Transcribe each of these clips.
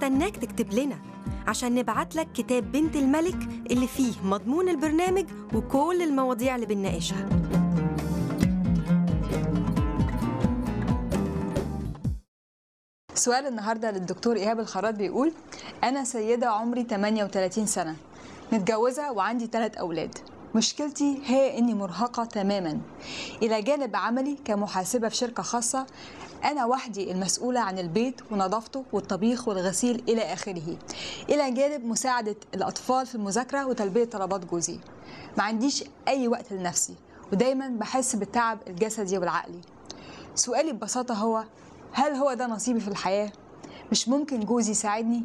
هنستناك تكتب لنا عشان نبعت لك كتاب بنت الملك اللي فيه مضمون البرنامج وكل المواضيع اللي بنناقشها سؤال النهارده للدكتور ايهاب الخراط بيقول انا سيده عمري 38 سنه متجوزه وعندي ثلاث اولاد مشكلتي هي اني مرهقه تماما الى جانب عملي كمحاسبه في شركه خاصه انا وحدي المسؤوله عن البيت ونظافته والطبيخ والغسيل الى اخره الى جانب مساعده الاطفال في المذاكره وتلبيه طلبات جوزي ما عنديش اي وقت لنفسي ودايما بحس بالتعب الجسدي والعقلي سؤالي ببساطه هو هل هو ده نصيبي في الحياه مش ممكن جوزي يساعدني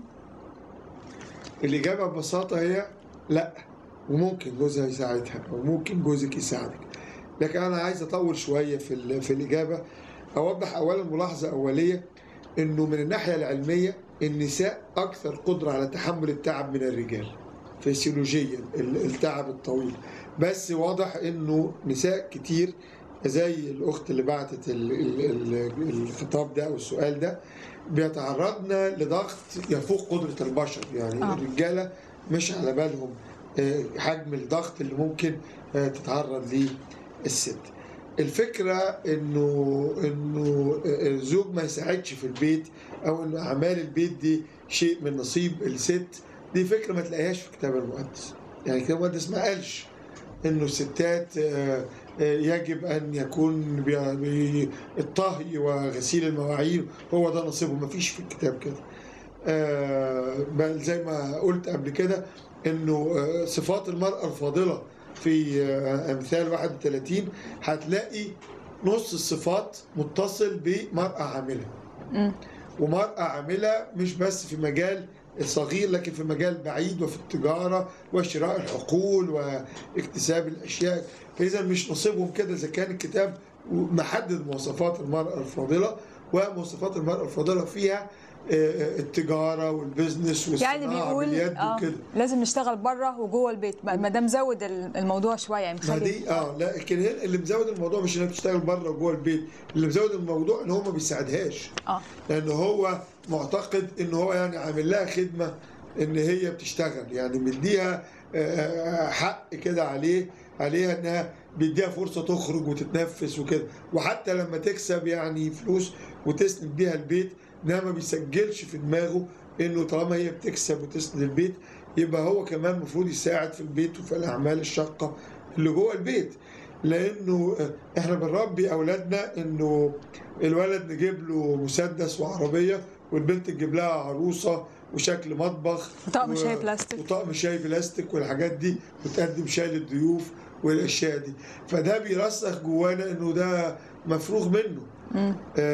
الإجابة ببساطة هي لا وممكن جوزها يساعدها وممكن جوزك يساعدك لكن أنا عايز أطول شوية في, ال- في الإجابة أوضح أولا ملاحظة أولية إنه من الناحية العلمية النساء أكثر قدرة على تحمل التعب من الرجال فسيولوجيا ال- التعب الطويل بس واضح إنه نساء كتير زي الأخت اللي بعتت ال- ال- ال- الخطاب ده أو السؤال ده بيتعرضنا لضغط يفوق قدرة البشر يعني آه. آه. الرجالة مش على بالهم آه، حجم الضغط اللي ممكن آه، تتعرض ليه الست الفكرة انه انه الزوج ما يساعدش في البيت او ان اعمال البيت دي شيء من نصيب الست دي فكرة ما تلاقيهاش في الكتاب المقدس يعني الكتاب المقدس ما قالش انه الستات آه، آه، يجب ان يكون بي- بي- الطهي وغسيل المواعين هو ده نصيبه ما فيش في الكتاب كده آه، بل زي ما قلت قبل كده انه آه، صفات المرأة الفاضلة في آه، امثال 31 هتلاقي نص الصفات متصل بمرأة عاملة مم. ومرأة عاملة مش بس في مجال صغير لكن في مجال بعيد وفي التجارة وشراء الحقول واكتساب الأشياء فإذا مش نصيبهم كده إذا كان الكتاب محدد مواصفات المرأة الفاضلة ومواصفات المرأة الفاضلة فيها آه، آه، التجارة والبزنس يعني والصناعة بيقول باليد آه وكده لازم نشتغل بره وجوه البيت ما ما ده مزود ال- الموضوع شويه يعني ما مخلي دي اه لكن هنا اللي مزود الموضوع مش انها بتشتغل بره وجوه البيت اللي مزود الموضوع ان هو ما بيساعدهاش اه لان هو معتقد ان هو يعني عامل لها خدمه ان هي بتشتغل يعني مديها آه، حق كده عليه عليها انها بيديها فرصه تخرج وتتنفس وكده وحتى لما تكسب يعني فلوس وتسند بيها البيت انها ما بيسجلش في دماغه انه طالما هي بتكسب وتسند البيت يبقى هو كمان المفروض يساعد في البيت وفي الاعمال الشاقه اللي جوه البيت لانه آه، احنا بنربي اولادنا انه الولد نجيب له مسدس وعربيه والبنت تجيب لها عروسه وشكل مطبخ وطقم و- شاي بلاستيك. وطقم شاي بلاستيك والحاجات دي وتقدم شاي للضيوف والاشياء دي فده بيرسخ جوانا انه ده مفروغ منه مم.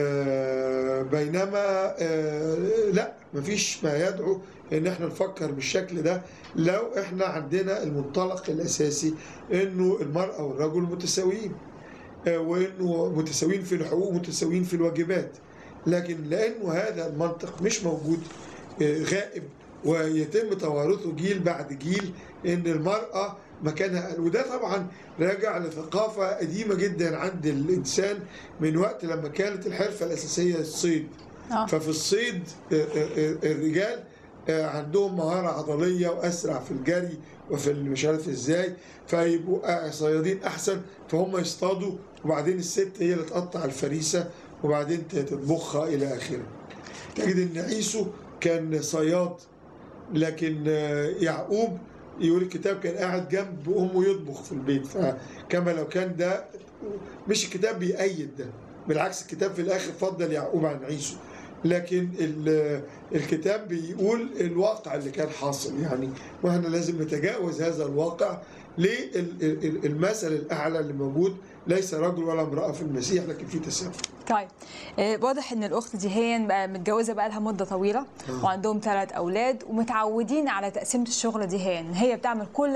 آه بينما آه لا مفيش ما يدعو ان احنا نفكر بالشكل ده لو احنا عندنا المنطلق الاساسي انه المراه والرجل متساويين آه، وانه متساويين في الحقوق متساويين في الواجبات لكن لانه هذا المنطق مش موجود آه، غائب ويتم توارثه جيل بعد جيل ان المراه مكانها أقل. وده طبعا راجع لثقافه قديمه جدا عند الانسان من وقت لما كانت الحرفه الاساسيه الصيد اه ففي الصيد آه، آه، آه، الرجال آه، عندهم مهارة عضلية وأسرع في الجري وفي ال- مش عارف ازاي فيبقوا آه، صيادين أحسن فهم يصطادوا وبعدين الست هي اللي تقطع الفريسة وبعدين ت- تطبخها إلى آخره تجد إن عيسو كان صياد لكن آه، يعقوب يقول الكتاب كان قاعد جنب أمه يطبخ في البيت فكما لو كان ده مش الكتاب بيأيد ده بالعكس الكتاب في الآخر فضل يعقوب عن عيسو لكن ال- الكتاب بيقول الواقع اللي كان حاصل يعني واحنا لازم نتجاوز هذا الواقع للمثل الأعلى اللي موجود ليس رجل ولا امرأة في المسيح لكن في تساوي طيب آه، واضح ان الاخت دي هي بقى متجوزه بقى لها مده طويله آه. وعندهم ثلاث اولاد ومتعودين على تقسيمه الشغل دي هي إن هي بتعمل كل